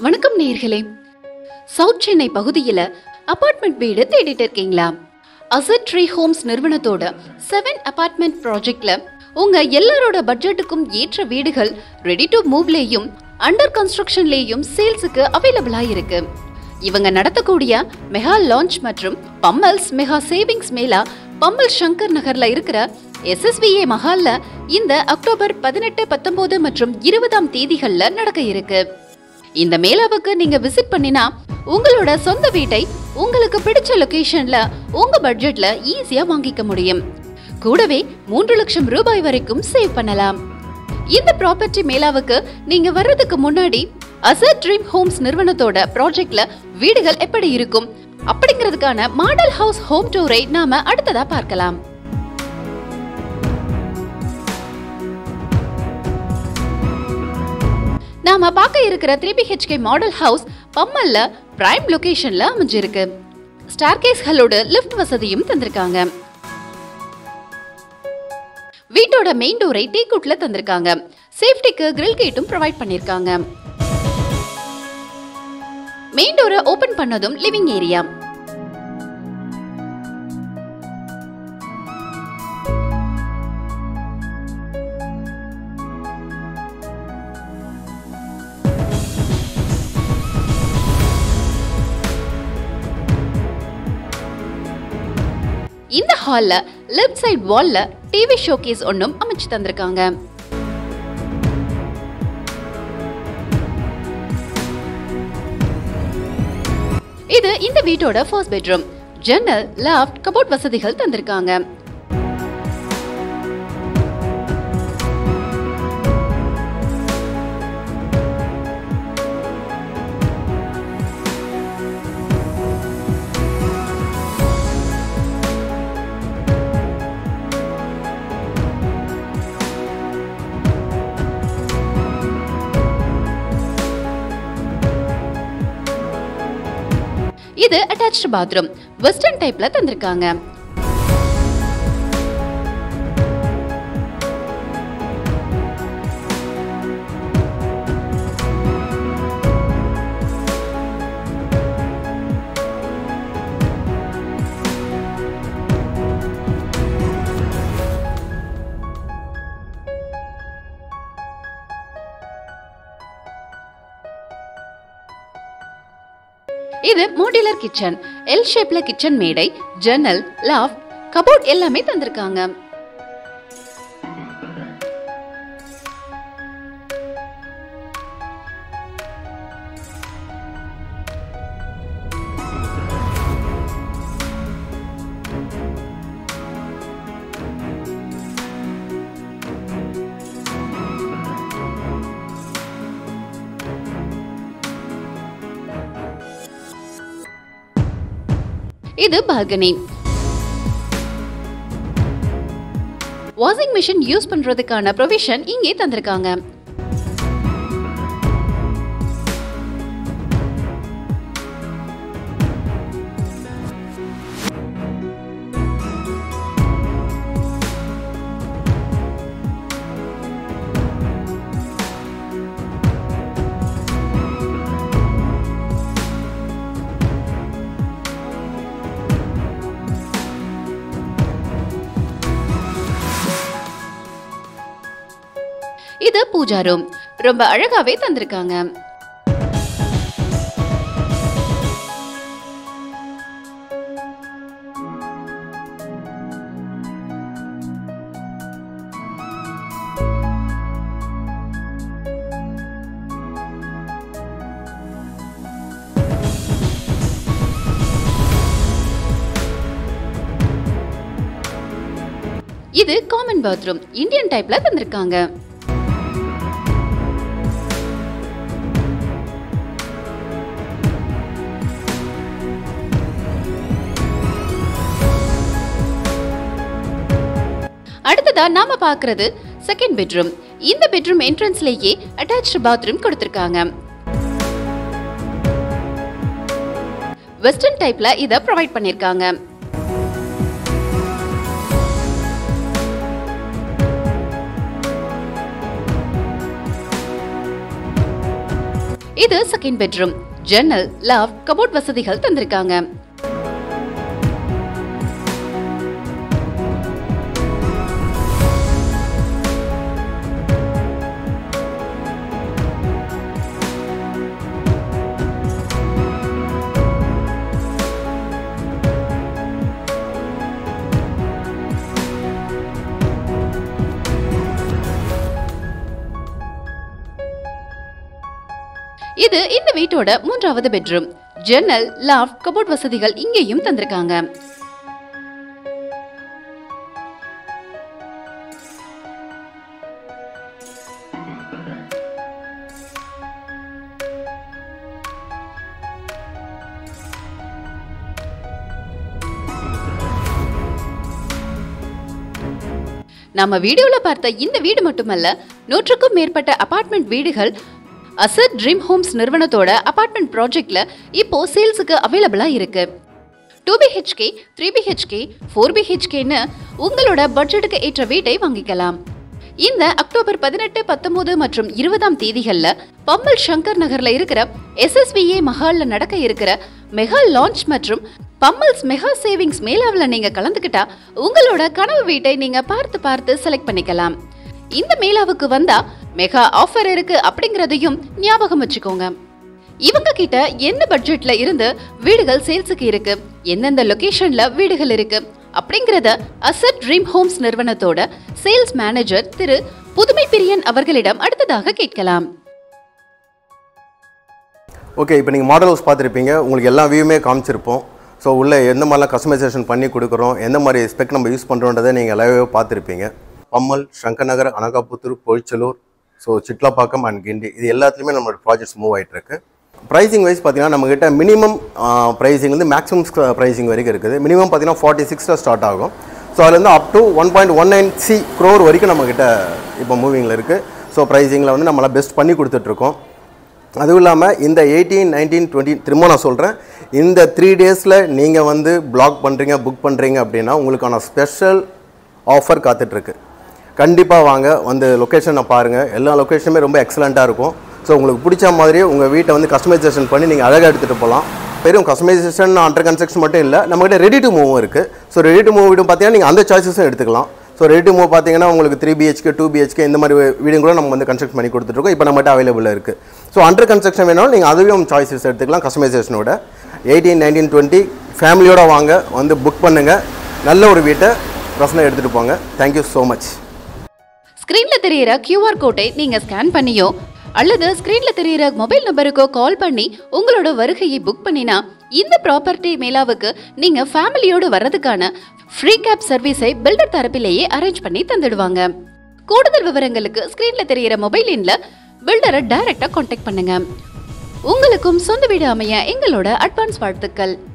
வணக்கம் நேயர்களே சவுத் சென்னை பகுதியில அபார்ட்மெண்ட் வீடு தேடிட்டு இருக்கீங்களா அசட் ட்ரீ ஹோம்ஸ் நிறுவனத்தோட செவன் அபார்ட்மெண்ட் ப்ராஜெக்ட்ல உங்க எல்லாரோட பட்ஜெட்டுக்கும் ஏற்ற வீடுகள் ரெடி டு மூவ்லேயும் அண்டர் கன்ஸ்ட்ரக்ஷன்லேயும் சேல்ஸுக்கு அவைலபிளா இருக்கு இவங்க நடத்தக்கூடிய மெகா லான்ச் மற்றும் பம்மல்ஸ் மெகா சேவிங்ஸ் மேலா பம்மல் சங்கர் நகர்ல இருக்கிற எஸ்எஸ்பிஏ மஹால்ல இந்த அக்டோபர் பதினெட்டு பத்தொன்பது மற்றும் இருபதாம் தேதிகள்ல நடக்க இருக்கு இந்த மேளாவுக்கு நீங்க விசிட் பண்ணினா உங்களோட சொந்த வீட்டை உங்களுக்கு பிடிச்ச லொகேஷன்ல உங்க பட்ஜெட்ல ஈஸியா வாங்கிக்க முடியும் கூடவே மூன்று லட்சம் ரூபாய் வரைக்கும் சேவ் பண்ணலாம் இந்த ப்ராப்பர்ட்டி மேளாவுக்கு நீங்க வர்றதுக்கு முன்னாடி அசட் ட்ரீம் ஹோம்ஸ் நிறுவனத்தோட ப்ராஜெக்ட்ல வீடுகள் எப்படி இருக்கும் அப்படிங்கிறதுக்கான மாடல் ஹவுஸ் ஹோம் டூரை நாம அடுத்ததா பார்க்கலாம் நாம பார்க்க இருக்கிற த்ரீ பிஹெச்கே மாடல் ஹவுஸ் பம்மல்ல பிரைம் லொகேஷன்ல அமைஞ்சிருக்கு ஸ்டார்கேஸ்களோட லிஃப்ட் வசதியும் தந்திருக்காங்க வீட்டோட மெயின் டோரை டீக்குட்ல தந்திருக்காங்க சேஃப்டிக்கு கிரில் கேட்டும் ப்ரொவைட் பண்ணிருக்காங்க மெயின் டோரை ஓபன் பண்ணதும் லிவிங் ஏரியா இந்த ஹால்ல லெஃப்ட் சைடு வால்ல டிவி ஷோகேஸ் ஒன்றும் அமைச்சு தந்திருக்காங்க இது இந்த வீட்டோட ஃபர்ஸ்ட் பெட்ரூம் ஜன்னல் லாஃப்ட் கபோர்ட் வசதிகள் தந்திருக்காங்க இது அட்டாச்டு பாத்ரூம் வெஸ்டர்ன் டைப்ல தந்திருக்காங்க இது மாடுலர் கிச்சன் எல் ஷேப்ல கிச்சன் மேடை ஜன்னல் லாஃப்ட் கபோர்ட் எல்லாமே தந்திருக்காங்க இது பால்கனி வாஷிங் மிஷின் யூஸ் பண்றதுக்கான ப்ரொவிஷன் இங்கே தந்திருக்காங்க இது பூஜா ரூம் ரொம்ப அழகாவே தந்திருக்காங்க இது காமன் பாத்ரூம் இந்தியன் டைப்ல தந்திருக்காங்க அடுத்ததா நாம பார்க்கிறது செகண்ட் பெட்ரூம் இந்த பெட்ரூம் என்ட்ரன்ஸ்லயே அட்டாச்டு பாத்ரூம் கொடுத்திருக்காங்க வெஸ்டர்ன் டைப்ல இத ப்ரொவைட் பண்ணிருக்காங்க இது செகண்ட் பெட்ரூம் ஜன்னல் லாஃப்ட் கபோர்ட் வசதிகள் தந்திருக்காங்க இது இந்த வீட்டோட மூன்றாவது பெட்ரூம் ஜன்னல் லாஃப்ட் கபோர்ட் வசதிகள் இங்கேயும் தந்திருக்காங்க நம்ம வீடியோல பார்த்த இந்த வீடு மட்டுமல்ல நூற்றுக்கும் மேற்பட்ட அபார்ட்மெண்ட் வீடுகள் அசட் ட்ரீம் ஹோம்ஸ் நிறுவனத்தோட அபார்ட்மெண்ட் ப்ராஜெக்ட்ல இப்போ சேல்ஸுக்கு அவைலபிளா இருக்கு two BHK three BHK four பிஹெச்கேன்னு உங்களோட பட்ஜெட்டுக்கு ஏற்ற வீட்டை வாங்கிக்கலாம் இந்த அக்டோபர் பதினெட்டு பத்தொன்பது மற்றும் இருபதாம் தேதிகள்ல பம்மல் சங்கர் நகர்ல இருக்கிற எஸ்எஸ்விஏ மஹால்ல நடக்க இருக்கிற மெகா லான்ச் மற்றும் பம்மல்ஸ் மெகா சேவிங்ஸ் மேலாவில் நீங்க கலந்துக்கிட்டா உங்களோட கனவு வீட்டை நீங்க பார்த்து பார்த்து செலக்ட் பண்ணிக்கலாம் இந்த மேளாவுக்கு வந்தா மெகா ஆஃபர் இருக்கு அப்படிங்கறதையும் ஞாபகம் வச்சுக்கோங்க இவங்க கிட்ட எந்த பட்ஜெட்ல இருந்து வீடுகள் சேல்ஸுக்கு இருக்கு எந்தெந்த லொகேஷன்ல வீடுகள் இருக்கு அப்படிங்கறத அசட் ட்ரீம் ஹோம்ஸ் நிறுவனத்தோட சேல்ஸ் மேனேஜர் திரு புதுமை பிரியன் அவர்களிடம் அடுத்ததாக கேட்கலாம் ஓகே இப்போ நீங்கள் மாடல் ஹவுஸ் பார்த்துருப்பீங்க உங்களுக்கு எல்லா வியூமே காமிச்சிருப்போம் ஸோ உள்ள எந்த மாதிரிலாம் கஸ்டமைசேஷன் பண்ணி கொடுக்குறோம் எந்த மாதிரி ஸ்பெக் நம்ம யூஸ் பண்ணுறோன்றதை நீங்கள் லைவாக பார்த்துருப்பீங்க பம்மல் சங்கநகர் அனகாபுத்தூர் பொழிச்சலூர் ஸோ சிட்லாப்பாக்கம் அண்ட் கிண்டி இது எல்லாத்துலேயுமே நம்மளோட ப்ராஜெக்ட்ஸ் மூவ் ஆகிட்டு இருக்கு ப்ரைசிங் வைஸ் பார்த்தீங்கன்னா நம்மகிட்ட மினிமம் ப்ரைசிங் வந்து மேக்ஸிமம் ப்ரைசிங் வரைக்கும் இருக்குது மினிமம் பார்த்தீங்கன்னா ஃபார்ட்டி சிக்ஸில் ஸ்டார்ட் ஆகும் ஸோ அதுலேருந்து up to one point one nine C crore வரைக்கும் நம்மக்கிட்ட இப்போ மூவிங்கில் இருக்குது ஸோ ப்ரைசிங்கில் வந்து நம்மளாம் பெஸ்ட் பண்ணி கொடுத்துட்ருக்கோம் அதுவும் இல்லாமல் இந்த எயிட்டீன் நைன்டீன் டுவெண்ட்டி திரும்ப நான் சொல்கிறேன் இந்த த்ரீ டேஸில் நீங்கள் வந்து பிளாக் பண்ணுறீங்க புக் பண்ணுறீங்க அப்படின்னா உங்களுக்கான ஸ்பெஷல் ஆஃபர் காத்துட்ருக்கு கண்டிப்பாக வாங்க வந்து லொக்கேஷனை பாருங்கள் எல்லா லொக்கேஷனுமே ரொம்ப எக்ஸலண்ட்டாக இருக்கும் ஸோ உங்களுக்கு பிடிச்ச மாதிரியே உங்கள் வீட்டை வந்து கஸ்டமைசேஷன் பண்ணி நீங்கள் அழகாக எடுத்துகிட்டு போகலாம் பெரும் கஸ்டமைசேஷன் அண்டர் கன்ஸ்ட்ரக்ஷன் மட்டும் இல்லை நம்மகிட்ட ரெடி டு மூவும் இருக்குது ஸோ ரெடி டு மூவ் வீடும் பார்த்தீங்கன்னா நீங்கள் அந்த சாய்ஸஸும் எடுத்துக்கலாம் ஸோ ரெடி டு மூவ் பார்த்தீங்கன்னா உங்களுக்கு த்ரீ பிஹெச்கே டூ பிஹெச்கே இந்த மாதிரி வீடும் கூட நம்ம வந்து கன்ஸ்ட்ரக்ட் பண்ணி கொடுத்துட்ருக்கோம் இப்போ நம்மகிட்ட அவைலபிளாக இருக்குது ஸோ அண்டர் கன்ஸ்ட்ரக்ஷன் வேணாலும் நீங்கள் அதுவும் சாய்ஸஸ் எடுத்துக்கலாம் கஸ்டமைசேஷனோட எயிட்டீன் நைன்டீன் டுவெண்ட்டி ஃபேமிலியோட வாங்க வந்து புக் பண்ணுங்கள் நல்ல ஒரு வீட்டை ரசனை எடுத்துகிட்டு போங்க தேங்க்யூ ஸோ மச் ஸ்கிரீன்ல தெரியிற QR கோட்டை நீங்க ஸ்கேன் பண்ணியோ அல்லது ஸ்கிரீன்ல தெரியிற மொபைல் நம்பருக்கோ கால் பண்ணி உங்களோட வருகையை புக் பண்ணினா இந்த ப்ராப்பர்ட்டி மேலாவுக்கு நீங்க ஃபேமிலியோடு வர்றதுக்கான ஃப்ரீ கேப் சர்வீஸை பில்டர் தரப்பிலேயே அரேஞ்ச் பண்ணி தந்துடுவாங்க கூடுதல் விவரங்களுக்கு ஸ்கிரீன்ல தெரியிற மொபைல் எண்ல பில்டரை டைரக்டா காண்டாக்ட் பண்ணுங்க உங்களுக்கும் சொந்த வீடு அமைய எங்களோட அட்வான்ஸ் வாழ்த்துக்கள்